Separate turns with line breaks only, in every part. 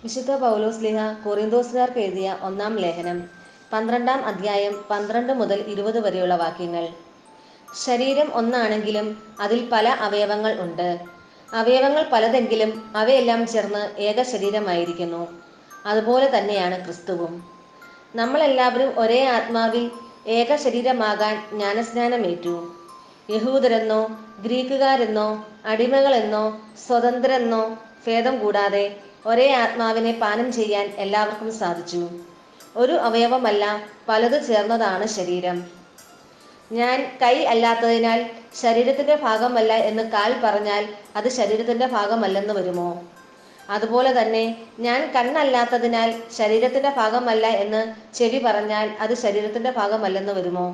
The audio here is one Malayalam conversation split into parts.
വിശുദ്ധ പൗലോസ് ലിഹ കൊറിന്തോസുകാർക്ക് എഴുതിയ ഒന്നാം ലേഖനം പന്ത്രണ്ടാം അധ്യായം പന്ത്രണ്ട് മുതൽ ഇരുപത് വരെയുള്ള വാക്യങ്ങൾ ശരീരം ഒന്നാണെങ്കിലും അതിൽ പല അവയവങ്ങൾ ഉണ്ട് അവയവങ്ങൾ പലതെങ്കിലും അവയെല്ലാം ചേർന്ന് ഏക ശരീരമായിരിക്കുന്നു അതുപോലെ തന്നെയാണ് ക്രിസ്തുവും നമ്മളെല്ലാവരും ഒരേ ആത്മാവിൽ ഏക ശരീരമാകാൻ ജ്ഞാനസ്നാനമേറ്റു യഹൂദരെന്നോ ഗ്രീക്കുകാരെന്നോ അടിമകളെന്നോ സ്വതന്ത്രരെന്നോ ഭേദം കൂടാതെ ഒരേ ആത്മാവിനെ പാനം ചെയ്യാൻ എല്ലാവർക്കും സാധിച്ചു ഒരു അവയവമല്ല പലത് ചേർന്നതാണ് ശരീരം ഞാൻ കൈ അല്ലാത്തതിനാൽ ശരീരത്തിന്റെ ഭാഗമല്ല എന്ന് കാൽ പറഞ്ഞാൽ അത് ശരീരത്തിന്റെ ഭാഗമല്ലെന്ന് വരുമോ അതുപോലെ തന്നെ ഞാൻ കണ്ണല്ലാത്തതിനാൽ ശരീരത്തിന്റെ ഭാഗമല്ല എന്ന് ചെവി പറഞ്ഞാൽ അത് ശരീരത്തിന്റെ ഭാഗമല്ലെന്ന് വരുമോ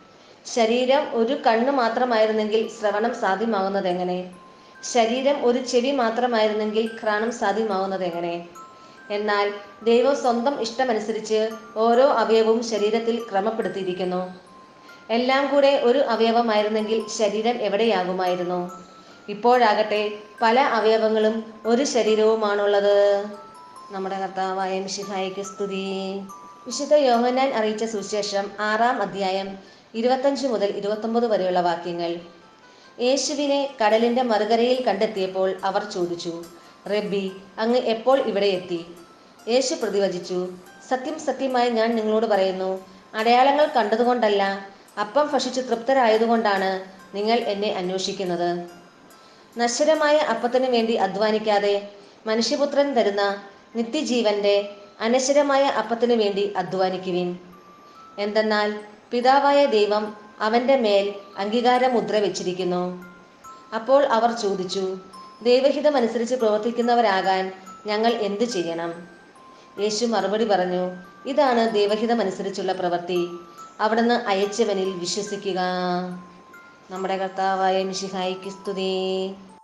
ശരീരം ഒരു കണ്ണ് മാത്രമായിരുന്നെങ്കിൽ ശ്രവണം സാധ്യമാകുന്നത് എങ്ങനെ ശരീരം ഒരു ചെവി മാത്രമായിരുന്നെങ്കിൽ ഘ്രാണം സാധ്യമാകുന്നത് എങ്ങനെ എന്നാൽ ദൈവം സ്വന്തം ഇഷ്ടമനുസരിച്ച് ഓരോ അവയവവും ശരീരത്തിൽ ക്രമപ്പെടുത്തിയിരിക്കുന്നു എല്ലാം കൂടെ ഒരു അവയവമായിരുന്നെങ്കിൽ ശരീരം എവിടെയാകുമായിരുന്നു ഇപ്പോഴാകട്ടെ പല അവയവങ്ങളും ഒരു ശരീരവുമാണുള്ളത് നമ്മുടെ കർത്താവായ മിശിഹായിക്ക് സ്തുതി വിശുദ്ധ യോഹന്നാൻ അറിയിച്ച സുവിശേഷം ആറാം അധ്യായം ഇരുപത്തഞ്ച് മുതൽ ഇരുപത്തൊമ്പത് വരെയുള്ള വാക്യങ്ങൾ യേശുവിനെ കടലിന്റെ മറുകരയിൽ കണ്ടെത്തിയപ്പോൾ അവർ ചോദിച്ചു റബ്ബി അങ്ങ് എപ്പോൾ ഇവിടെ എത്തി യേശു പ്രതിവചിച്ചു സത്യം സത്യമായി ഞാൻ നിങ്ങളോട് പറയുന്നു അടയാളങ്ങൾ കണ്ടതുകൊണ്ടല്ല അപ്പം ഭക്ഷിച്ച് തൃപ്തരായതുകൊണ്ടാണ് നിങ്ങൾ എന്നെ അന്വേഷിക്കുന്നത് നശ്വരമായ അപ്പത്തിനു വേണ്ടി അധ്വാനിക്കാതെ മനുഷ്യപുത്രൻ തരുന്ന നിത്യജീവന്റെ അനശ്വരമായ അപ്പത്തിനു വേണ്ടി അധ്വാനിക്കുവിൻ എന്തെന്നാൽ പിതാവായ ദൈവം അവന്റെ മേൽ അംഗീകാര മുദ്ര വെച്ചിരിക്കുന്നു അപ്പോൾ അവർ ചോദിച്ചു ദൈവഹിതമനുസരിച്ച് പ്രവർത്തിക്കുന്നവരാകാൻ ഞങ്ങൾ എന്തു ചെയ്യണം യേശു മറുപടി പറഞ്ഞു ഇതാണ് ദൈവഹിതമനുസരിച്ചുള്ള പ്രവൃത്തി അവിടുന്ന് അയച്ചവനിൽ വിശ്വസിക്കുക നമ്മുടെ കർത്താവായ മിശിഹായിക്ക് സ്തുതി